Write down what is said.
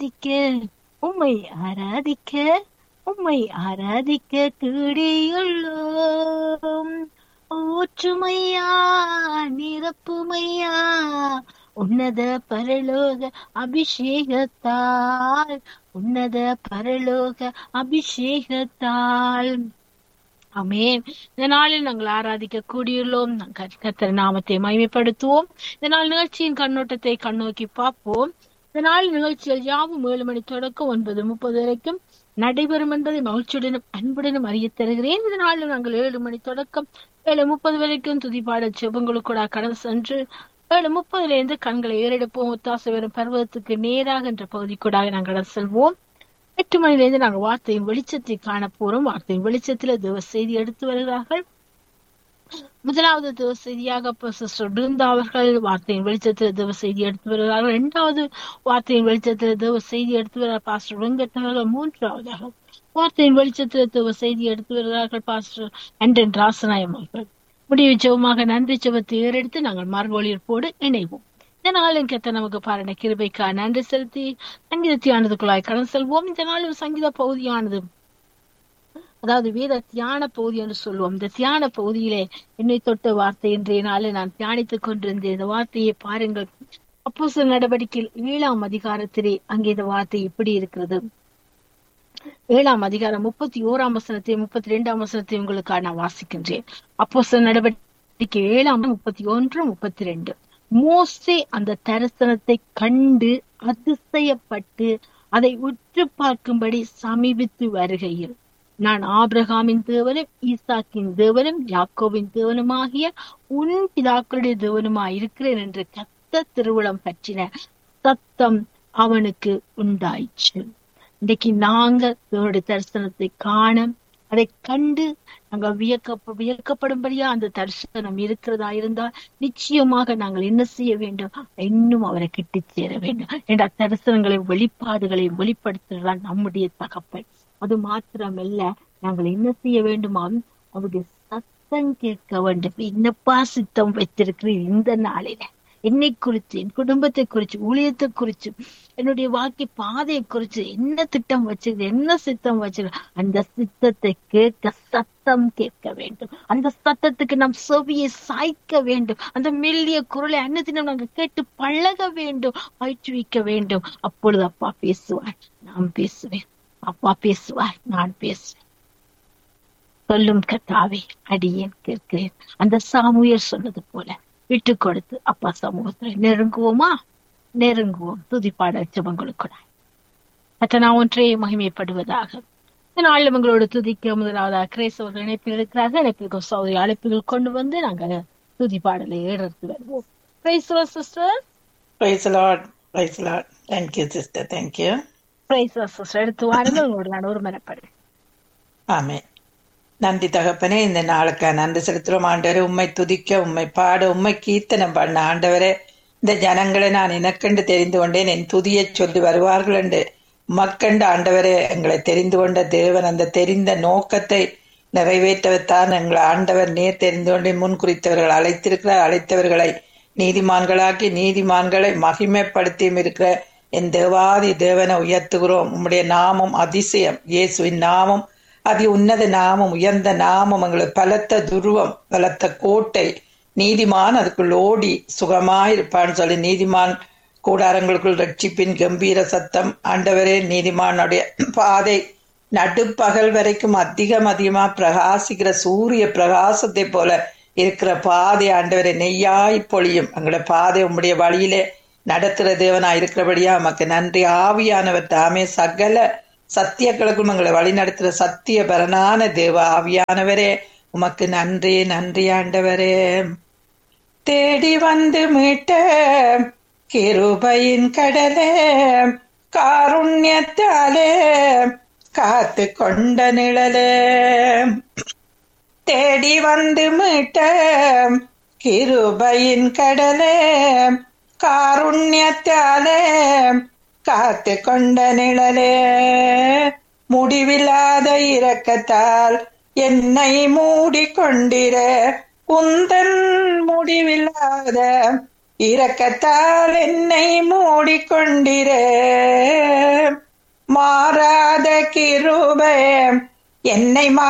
ஆராதிக்க உம்மை ஆராதிக்க உம்மை ஆராதிக்க கூடியுள்ளோம் ஊற்றுமையா நிரப்புமையா உன்னத பரலோக அபிஷேகத்தால் உன்னத பரலோக அபிஷேகத்தால் ஆமென் இந்த நாளில் நாங்கள் ஆராதிக்க கூடியுள்ளோம் கர்த்தர் நாமத்தை மகிமைப்படுத்துவோம் இந்த நாள் நிகழ்ச்சியின் கண்ணோட்டத்தை கண்ணோக்கி பார்ப்போம் இந்த நாள் நிகழ்ச்சிகள் யாவும் ஏழு மணி தொடக்கம் ஒன்பது முப்பது வரைக்கும் நடைபெறும் என்பதை மகிழ்ச்சியுடனும் அன்புடனும் அறிய தருகிறேன் இந்த நாளில் நாங்கள் ஏழு மணி தொடக்கம் ஏழு முப்பது வரைக்கும் துதிப்பாட செபங்களுக்கூட கடந்து சென்று ஏழு முப்பதுல இருந்து கண்களை ஏறெடுப்போம் ஒத்தாசை வரும் பருவத்துக்கு நேராக என்ற பகுதிக்கூடாக நாங்கள் சில்வோம் எட்டு மணிலிருந்து நாங்கள் வார்த்தையின் வெளிச்சத்தை காண போறோம் வார்த்தையின் வெளிச்சத்துல தேவ செய்தி எடுத்து வருகிறார்கள் முதலாவது தேவ செய்தியாக சிஸ்டர் பிருந்தா அவர்கள் வார்த்தையின் வெளிச்சத்துல தேவ செய்தி எடுத்து வருகிறார்கள் இரண்டாவது வார்த்தையின் வெளிச்சத்துல தேவ செய்தி எடுத்து வருகிறார் பாஸ்டர் வெங்கட் அவர்கள் மூன்றாவதாக வார்த்தையின் வெளிச்சத்துல தேவ செய்தி எடுத்து வருகிறார்கள் பாஸ்டர் அண்டன் ராசநாயம் அவர்கள் முடிவு ஜெபமாக நன்றி ஜெபத்தை ஏறெடுத்து நாங்கள் மார்கோழியற்போடு இணைவோம் இந்த நாளின் கத்த நமக்கு பாருங்க கிருபைக்கா நன்றி செலுத்தி சங்கீத தியானத்துக்குள்ளாய் கடன் செல்வோம் இந்த நாளில் சங்கீத பகுதியானது அதாவது வேத தியான பகுதி என்று சொல்லுவோம் இந்த தியான பகுதியிலே என்னை தொட்ட வார்த்தை இன்றைய நாளில் நான் தியானித்துக் கொண்டிருந்தேன் இந்த வார்த்தையை பாருங்கள் அப்போ சில நடவடிக்கையில் ஏழாம் அதிகாரத்திலே அங்கே இந்த வார்த்தை எப்படி இருக்கிறது ஏழாம் அதிகாரம் முப்பத்தி ஓராம் வசனத்தையும் முப்பத்தி ரெண்டாம் வசனத்தையும் உங்களுக்காக நான் வாசிக்கின்றேன் அப்போ சில நடவடிக்கை ஏழாம் முப்பத்தி ஒன்று முப்பத்தி ரெண்டு மோசே அந்த தரிசனத்தை கண்டு அதிசயப்பட்டு அதை உற்று பார்க்கும்படி சமீபித்து வருகையில் நான் ஆபிரகாமின் தேவனும் ஈசாக்கின் தேவனும் யாக்கோவின் தேவனுமாகிய உன் பிதாக்களுடைய தேவனுமாய் இருக்கிறேன் என்று கத்த திருவிழம் பற்றின சத்தம் அவனுக்கு உண்டாயிற்று இன்றைக்கு நாங்க தேவனுடைய தரிசனத்தை காண அதை கண்டு நாங்க வியக்க வியக்கப்படும்படியா அந்த தரிசனம் இருக்கிறதா இருந்தால் நிச்சயமாக நாங்கள் என்ன செய்ய வேண்டும் இன்னும் அவரை கிட்டி சேர வேண்டும் என்ற தரிசனங்களை வெளிப்பாடுகளை வெளிப்படுத்துகிறார் நம்முடைய தகப்பன் அது மாத்திரமல்ல நாங்கள் என்ன செய்ய வேண்டுமா அவருடைய சத்தம் கேட்க வேண்டும் என்னப்பா சித்தம் வைத்திருக்கிறேன் இந்த நாளில என்னை குறித்து என் குடும்பத்தை குறிச்சு ஊழியத்தை குறிச்சு என்னுடைய வாழ்க்கை பாதையை குறிச்சு என்ன திட்டம் வச்சிருக்கு என்ன சித்தம் வச்சிருக்கு அந்த சித்தத்தை கேட்க சத்தம் கேட்க வேண்டும் அந்த சத்தத்துக்கு நம் செவியை சாய்க்க வேண்டும் அந்த மெல்லிய குரலை அன்னத்தினம் நாங்கள் கேட்டு பழக வேண்டும் பயிற்றுவிக்க வேண்டும் அப்பொழுது அப்பா பேசுவார் நான் பேசுவேன் அப்பா பேசுவார் நான் பேசுவேன் சொல்லும் கத்தாவே அடியேன் கேட்கிறேன் அந்த சாமுயர் சொன்னது போல விட்டு கொடுத்து அப்பா சமூகத்துல நெருங்குவோமா நெருங்குவோம் துதிப்பாட ஜபங்களுக்குள்ள அத்த நான் ஒன்றே மகிமைப்படுவதாக இந்த நாளில் உங்களோட துதிக்க முதலாவதாக கிரேசவர்கள் இணைப்பில் இருக்கிறார்கள் இணைப்பிற்கு சௌதரி அழைப்புகள் கொண்டு வந்து நாங்க துதி பாடலை ஏறது வருவோம் sister Praise the Lord. Praise the Lord. Thank you, sister. Thank you. Praise sister எடுத்து வாருங்கள் உங்களோட நான் ஒரு மனப்படு ஆமே நன்றி தகப்பனே இந்த நாளுக்கு நன்றி செலுத்துறோம் ஆண்டவரே உண்மை துதிக்க உண்மை பாட உண்மை கீர்த்தனம் பண்ண ஆண்டவரே இந்த ஜனங்களை நான் எனக்கென்று தெரிந்து கொண்டேன் என் துதியை சொல்லி வருவார்கள் என்று மக்கண்டு ஆண்டவரே எங்களை தெரிந்து கொண்ட தேவன் அந்த தெரிந்த நோக்கத்தை நிறைவேற்றத்தான் எங்களை ஆண்டவர் நேர் தெரிந்து கொண்டே முன் குறித்தவர்கள் அழைத்திருக்கிறார் அழைத்தவர்களை நீதிமான்களாக்கி நீதிமான்களை மகிமைப்படுத்தியும் இருக்கிற என் தேவாதி தேவனை உயர்த்துகிறோம் உம்முடைய நாமம் அதிசயம் இயேசுவின் நாமம் அதி உன்னத நாமம் உயர்ந்த நாமம் எங்களுக்கு பலத்த துருவம் பலத்த கோட்டை நீதிமான் அதுக்குள் ஓடி சுகமாயிருப்பான்னு சொல்லி நீதிமான் கூடாரங்களுக்குள் ரட்சிப்பின் கம்பீர சத்தம் ஆண்டவரே நீதிமானுடைய பாதை நடுப்பகல் வரைக்கும் அதிகம் அதிகமா பிரகாசிக்கிற சூரிய பிரகாசத்தை போல இருக்கிற பாதை ஆண்டவரை நெய்யாய் பொழியும் எங்களோட பாதை உம்முடைய வழியிலே நடத்துற தேவனா இருக்கிறபடியா நமக்கு நன்றி ஆவியானவர் தாமே சகல சத்தியங்களுக்கும் எங்களை வழி நடத்துற சத்திய பரனான தேவ ஆவியானவரே உமக்கு நன்றி நன்றி ஆண்டவரே தேடி வந்து மீட்ட கிருபையின் கடலே காருண்யத்தாலே காத்து கொண்ட நிழலே தேடி வந்து மீட்ட கிருபையின் கடலே காருண்யத்தாலே காத்து கொண்ட நிழலே முடிவில்லாத இரக்கத்தால் என்னை மூடிக்கொண்டிர உந்தன் முடிவில்லாத இரக்கத்தால் என்னை மூடிக்கொண்டிர மாறாத கிருபை என்னை